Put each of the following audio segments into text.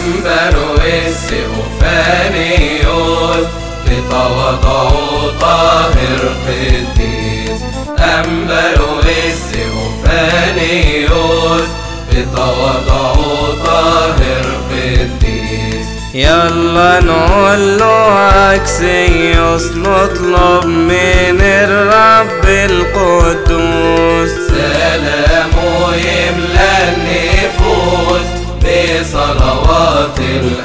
أنبرويس أوفانيوس بتواضع طاهر قديس أنبرويس أوفانيوس بتواضع طاهر قديس يلا نقول له عكسيوس نطلب من الرب القدوس سلامه يملى النفوس بصلوات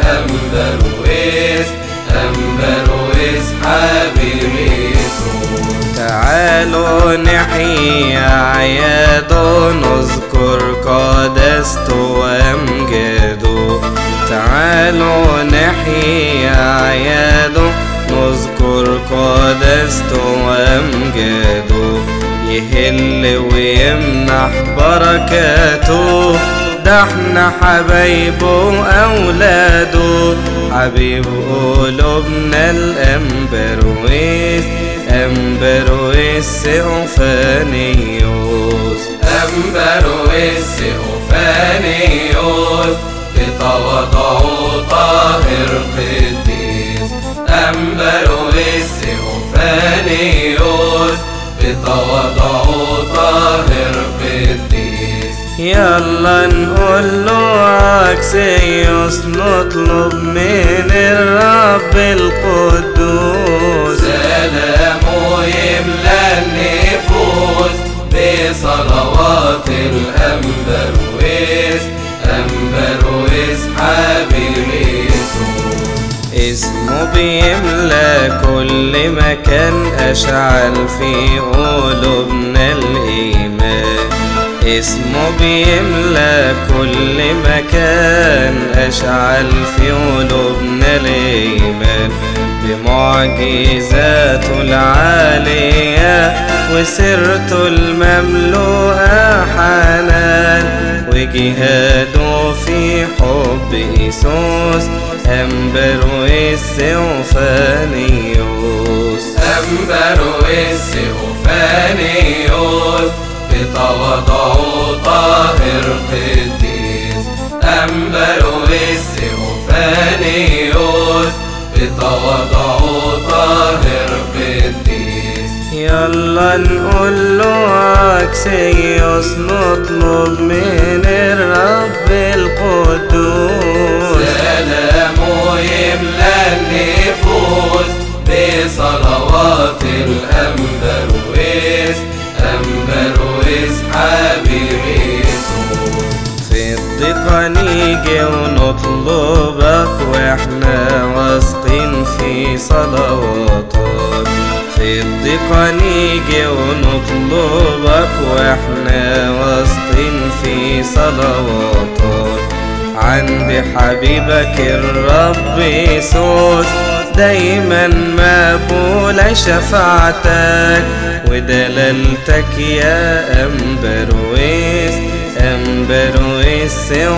الأنبرويس أنبرويس حبيب يسوع تعالوا نحيي أعياده نذكر قدسته وأمجاده تعالوا نحيي أعياده نذكر قدسته وأمجاده يهل ويمنح بركاته ده احنا حبايبه وأولاده حبيب قلوبنا الأمبرويس أمبرويس أوفانيوس أنبرويس أوفانيوس بتواضع طاهر قديس أنبرويس أوفانيوس بتواضع طاهر قديس يلا نقول له عكسيوس نطلب من الرب القدوس سلامه يملى النفوس بصلوات الأنبرويس أنبرويس حبيب يسوع اسمه بيملى كل مكان أشعل في قلوبنا الإيمان اسمه بيملى كل مكان أشعل في قلوبنا الإيمان بمعجزاته العالية وسيرته المملوءة حنان وجهاده في حب إيسوس أمبرويس أوفانيوس أنبرويس أوفانيوس بتواضع طاهر قديس أنبرويس أوفانيوس بتواضع طاهر قديس يلا نقول له عكسيوس نطلب من الرب القدوس سلامه يملى النفوس بصلوات الأنبرويس أنبرويس حبيب يسوع في الضيقة نيجي ونطلبك واحنا واثقين في صلواتك في الضيقة نيجي ونطلبك واحنا واثقين في صلواتك عند حبيبك الرب يسوس دايما مقبولة شفاعتك ودلالتك يا أمبرويس أمبرويس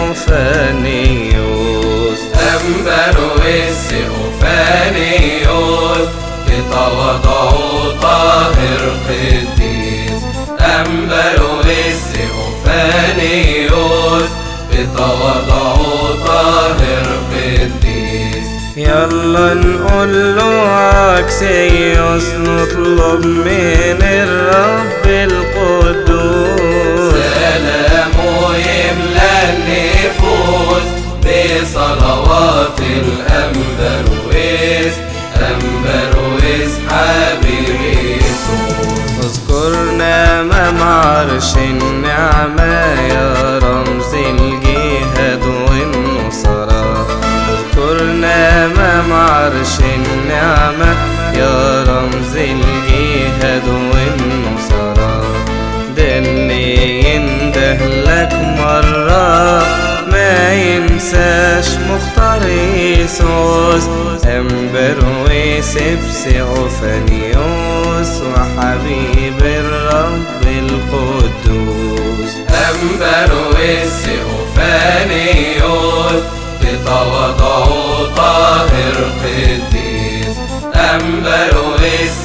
أوفانيوس أنبرويس أوفانيوس بتواضع طاهر قديس أنبرويس أوفانيوس بتواضع طاهر قديس يلا نقول له عكسيوس نطلب من الرب القدوس سلامه يملى النفوس بصلوات الأنبرويس أنبرويس حبيب يسوع اذكرنا امام عرش النعمة يا رمز الجهاد والنصرة اذكرنا امام عرش النعمة يا رمز الجهاد والنصرة ده اللي ينده لك مرة ما ينساش مختار يسوس أمبرويس بسيوفانيوس وحبيب الرب القدوس أنبرويس أوفانيوس بتواضع طاهر قديس أنبرويس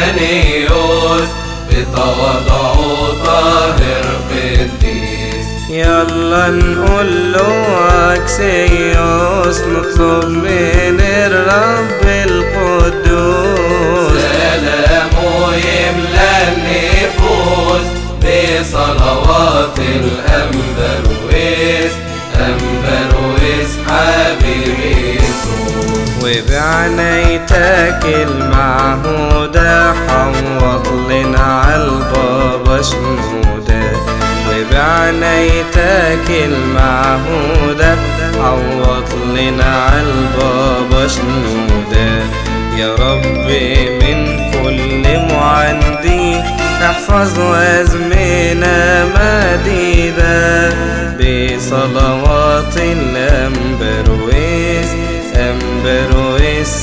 أوفانيوس بتواضع طاهر قديس يلا نقول له اكسيوس نطلب من الرب القدوس سلامه يملى النفوس بصلوات الأنبرويس أنبرويس حبيب يسوع وبعنايتك المعهودة حوض لنا عالبابا شنودة وبعنايتك المعهودة حوض لنا عالبابا شنودة يا رب من كل معندي احفظ أزمنة مديدة بصلوات الأنبرويس أنبرويس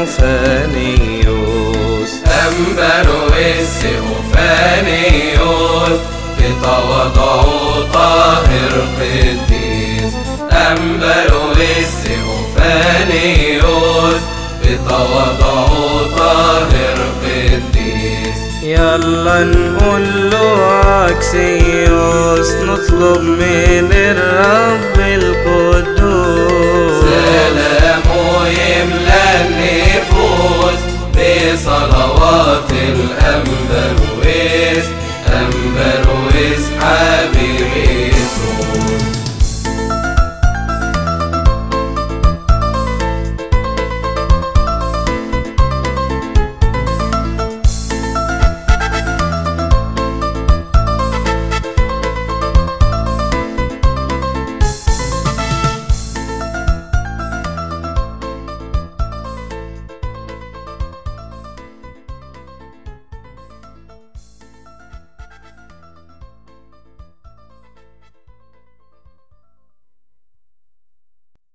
أوفانيوس أنبرويس أوفانيوس بتواضعه طاهر قديس أنبرويس أوفانيوس بتواضعه طاهر قديس يلا نقول له اكسيوس نطلب من